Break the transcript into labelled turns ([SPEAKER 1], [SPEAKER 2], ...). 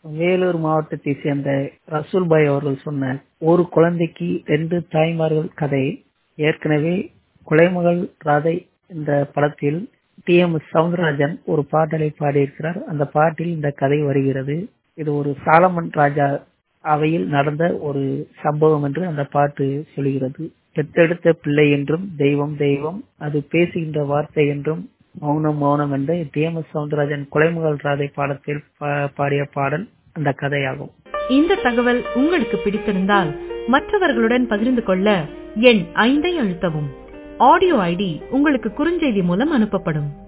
[SPEAKER 1] வேலூர் மாவட்டத்தை சேர்ந்த ரசூல் பாய் அவர்கள் சொன்ன ஒரு குழந்தைக்கு ரெண்டு தாய்மார்கள் கதை ஏற்கனவே கொலைமகள் ராதை இந்த படத்தில் டி எம் சவுந்தரராஜன் ஒரு பாடலை பாடியிருக்கிறார் அந்த பாட்டில் இந்த கதை வருகிறது இது ஒரு சாலமன் ராஜா அவையில் நடந்த ஒரு சம்பவம் என்று அந்த பாட்டு சொல்கிறது பெத்தெடுத்த பிள்ளை என்றும் தெய்வம் தெய்வம் அது பேசுகின்ற வார்த்தை என்றும் மௌனம் மௌனம் என்ற T M S Soundararajan Kolaimagal Radhai பாடத்தில் பாடிய பாடல் அந்த கதையாகும்
[SPEAKER 2] இந்த தகவல் உங்களுக்கு பிடித்திருந்தால் மற்றவர்களுடன் பகிர்ந்து கொள்ள எண் ஐந்தை அழுத்தவும் ஆடியோ ஐடி உங்களுக்கு குறுஞ்செய்தி மூலம் அனுப்பப்படும்